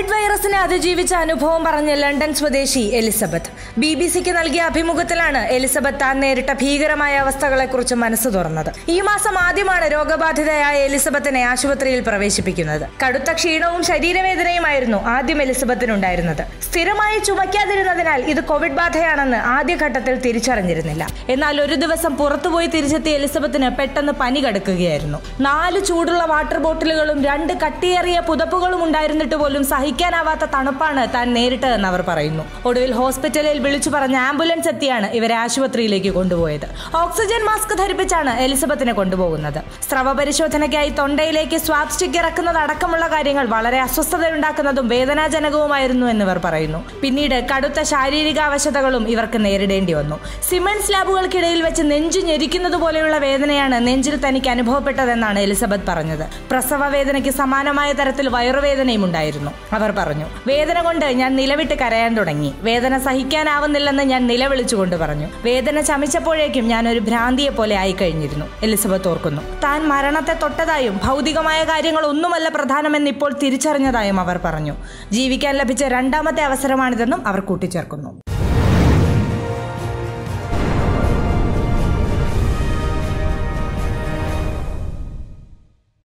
Covid വൈറസിനെ അതിജീവിച്ച അനുഭവം പറഞ്ഞ ലണ്ടൻ സ്വദേശി എലിസബത്ത് ബി ബി സിക്ക് നൽകിയ അഭിമുഖത്തിലാണ് എലിസബത്ത് താൻ നേരിട്ട ഭീകരമായ അവസ്ഥകളെക്കുറിച്ച് മനസ്സ് തുറന്നത് ഈ മാസം ആദ്യമാണ് രോഗബാധിതയായ എലിസബത്തിനെ ആശുപത്രിയിൽ പ്രവേശിപ്പിക്കുന്നത് കടുത്ത ക്ഷീണവും ശരീരവേദനയുമായിരുന്നു ആദ്യം എലിസബത്തിനുണ്ടായിരുന്നത് സ്ഥിരമായി ചുമയ്ക്കാതിരുന്നതിനാൽ ഇത് കോവിഡ് ബാധയാണെന്ന് ആദ്യഘട്ടത്തിൽ തിരിച്ചറിഞ്ഞിരുന്നില്ല എന്നാൽ ഒരു ദിവസം പുറത്തുപോയി തിരിച്ചെത്തിയ എലിസബത്തിന് പെട്ടെന്ന് പനി കടുക്കുകയായിരുന്നു നാല് ചൂടുള്ള വാട്ടർ ബോട്ടിലുകളും രണ്ട് കട്ടിയേറിയ പുതപ്പുകളും ഉണ്ടായിരുന്നിട്ട് പോലും സഹിക്കാനാവാത്ത തണുപ്പാണ് താൻ നേരിട്ടതെന്ന് അവർ പറയുന്നു ഒടുവിൽ ഹോസ്പിറ്റലിൽ വിളിച്ചു പറഞ്ഞ ആംബുലൻസ് എത്തിയാണ് ഇവരെ ആശുപത്രിയിലേക്ക് കൊണ്ടുപോയത് ഓക്സിജൻ മാസ്ക് ധരിപ്പിച്ചാണ് എലിസബത്തിനെ കൊണ്ടുപോകുന്നത് സ്രവ പരിശോധനയ്ക്കായി തൊണ്ടയിലേക്ക് സ്വാബ് സ്റ്റിക്ക് ഇറക്കുന്നത് അടക്കമുള്ള കാര്യങ്ങൾ വളരെ അസ്വസ്ഥതയുണ്ടാക്കുന്നതും വേദനാജനകവുമായിരുന്നു എന്നിവർ പറയുന്നു പിന്നീട് കടുത്ത ശാരീരിക അവശതകളും ഇവർക്ക് നേരിടേണ്ടി വന്നു സിമന്റ് സ്ലാബുകൾക്കിടയിൽ വെച്ച് നെഞ്ചു ഞെരിക്കുന്നത് പോലെയുള്ള വേദനയാണ് നെഞ്ചിൽ തനിക്ക് അനുഭവപ്പെട്ടതെന്നാണ് എലിസബത്ത് പറഞ്ഞത് പ്രസവ വേദനയ്ക്ക് സമാനമായ തരത്തിൽ വയറുവേദനയും ഉണ്ടായിരുന്നു അവർ പറഞ്ഞു വേദന കൊണ്ട് ഞാൻ നിലവിട്ട് കരയാൻ തുടങ്ങി വേദന സഹിക്കാനാവുന്നില്ലെന്ന് ഞാൻ നിലവിളിച്ചുകൊണ്ട് പറഞ്ഞു വേദന ചമിച്ചപ്പോഴേക്കും ഞാൻ ഒരു ഭ്രാന്തിയെ പോലെ ആയിക്കഴിഞ്ഞിരുന്നു എലിസബത്ത് ഓർക്കുന്നു താൻ മരണത്തെ തൊട്ടതായും ഭൗതികമായ കാര്യങ്ങൾ ഒന്നുമല്ല പ്രധാനമെന്ന് ഇപ്പോൾ തിരിച്ചറിഞ്ഞതായും അവർ പറഞ്ഞു ജീവിക്കാൻ ലഭിച്ച രണ്ടാമത്തെ അവസരമാണിതെന്നും അവർ കൂട്ടിച്ചേർക്കുന്നു